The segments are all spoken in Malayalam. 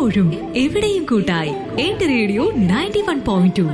എപ്പോഴും എവിടെയും കൂട്ടായി എന്റെ radio ninety one point two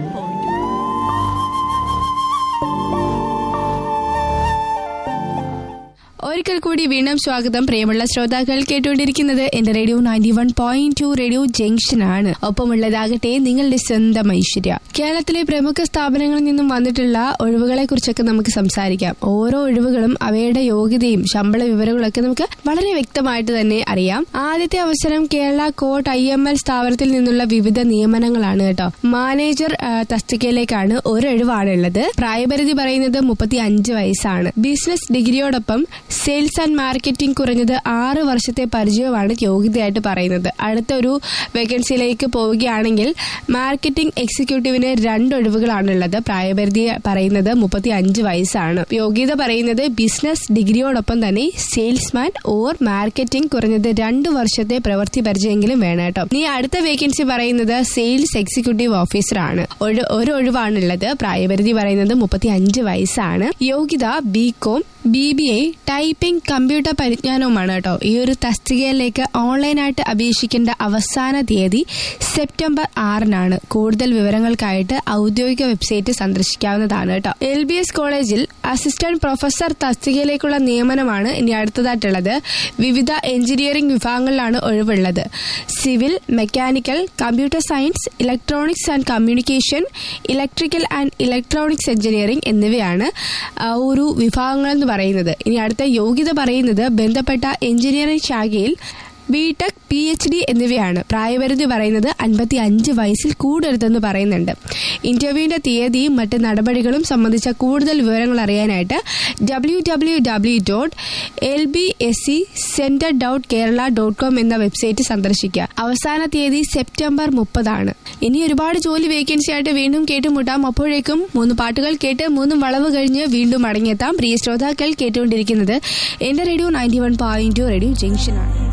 ഒരിക്കൽ കൂടി വീണ്ടും സ്വാഗതം പ്രിയമുള്ള ശ്രോതാക്കൾ കേട്ടുകൊണ്ടിരിക്കുന്നത് എന്റെ radio ninety one point two radio junction ആണ് ഒപ്പമുള്ളതാകട്ടെ നിങ്ങളുടെ സ്വന്തം ഐശ്വര്യ കേരളത്തിലെ പ്രമുഖ സ്ഥാപനങ്ങളിൽ നിന്നും വന്നിട്ടുള്ള ഒഴിവുകളെ കുറിച്ചൊക്കെ നമുക്ക് സംസാരിക്കാം ഓരോ ഒഴിവുകളും അവയുടെ യോഗ്യതയും ശമ്പള വിവരങ്ങളൊക്കെ നമുക്ക് വളരെ വ്യക്തമായിട്ട് തന്നെ അറിയാം ആദ്യത്തെ അവസരം കേരള കോട്ട് ഐ എം എൽ സ്ഥാപനത്തിൽ നിന്നുള്ള വിവിധ നിയമനങ്ങളാണ് കേട്ടോ മാനേജർ ആ, തസ്തികയിലേക്കാണ് ഒരു ഒഴിവാണുള്ളത് പ്രായപരിധി പറയുന്നത് മുപ്പത്തി അഞ്ച് വയസ്സാണ് ബിസിനസ് ഡിഗ്രിയോടൊപ്പം സെയിൽസ് ആൻഡ് മാർക്കറ്റിംഗ് കുറഞ്ഞത് ആറ് വർഷത്തെ പരിചയമാണ് യോഗ്യതയായിട്ട് പറയുന്നത് അടുത്ത ഒരു വേക്കൻസിയിലേക്ക് പോവുകയാണെങ്കിൽ മാർക്കറ്റിംഗ് എക്സിക്യൂട്ടീവിന് രണ്ട് ഒഴിവുകളാണുള്ളത് പ്രായപരിധി പറയുന്നത് മുപ്പത്തി അഞ്ച് വയസ്സാണ് യോഗ്യത പറയുന്നത് ബിസിനസ് ഡിഗ്രിയോടൊപ്പം തന്നെ സെയിൽസ്മാൻ ഓർ മാർക്കറ്റിംഗ് കുറഞ്ഞത് രണ്ട് വർഷത്തെ പ്രവൃത്തി പരിചയമെങ്കിലും വേണം കേട്ടോ ഇനി അടുത്ത വേക്കൻസി പറയുന്നത് സെയിൽസ് എക്സിക്യൂട്ടീവ് ഓഫീസറാണ് ഒരു ഒരു ഒഴിവാണുള്ളത് പ്രായപരിധി പറയുന്നത് മുപ്പത്തി അഞ്ച് വയസ്സാണ് യോഗ്യത B Com B B A typing computer പരിജ്ഞാനവുമാണ് കേട്ടോ ഈ ഒരു തസ്തികയിലേക്ക് ഓൺലൈനായിട്ട് അപേക്ഷിക്കേണ്ട അവസാന തീയതി സെപ്റ്റംബർ ആറിനാണ് കൂടുതൽ വിവരങ്ങൾക്കായിട്ട് ഔദ്യോഗിക വെബ്സൈറ്റ് സന്ദർശിക്കാവുന്നതാണ് കേട്ടോ എൽ ബി എസ് കോളേജിൽ അസിസ്റ്റന്റ് പ്രൊഫസർ തസ്തികയിലേക്കുള്ള നിയമനമാണ് ഇനി അടുത്തതായിട്ടുള്ളത് വിവിധ എഞ്ചിനീയറിംഗ് വിഭാഗങ്ങളിലാണ് ഒഴിവുള്ളത് civil mechanical computer science electronics and communication electrical and electronics engineering എന്നിവയാണ് ആ ഒരു വിഭാഗങ്ങൾ എന്ന് പറയുന്നത് ഇനി അടുത്ത യോഗ്യത പറയുന്നത് ബന്ധപ്പെട്ട എഞ്ചിനീയറിംഗ് ശാഖയിൽ ബിടെക് പി എച്ച് ഡി എന്നിവയാണ് പ്രായപരിധി പറയുന്നത് അൻപത്തി അഞ്ച് വയസ്സിൽ കൂടരുതെന്ന് പറയുന്നുണ്ട് ഇന്റർവ്യൂവിന്റെ തീയതിയും മറ്റ് നടപടികളും സംബന്ധിച്ച കൂടുതൽ വിവരങ്ങൾ അറിയാനായിട്ട് W W W dot L B S C centre dot Kerala dot com എന്ന വെബ്സൈറ്റ് സന്ദർശിക്കുക അവസാന തീയതി സെപ്റ്റംബർ മുപ്പതാണ് ഇനി ഒരുപാട് ജോലി വേക്കൻസി ആയിട്ട് വീണ്ടും കേട്ടുമുട്ടാം അപ്പോഴേക്കും മൂന്ന് പാട്ടുകൾ കേട്ട് മൂന്നും വളവ് കഴിഞ്ഞ് വീണ്ടും മടങ്ങിയെത്താം പ്രിയ ശ്രോതാക്കൾ കേട്ടുകൊണ്ടിരിക്കുന്നത് എന്റെ radio ninety one point two radio ജംഗ്ഷനാണ്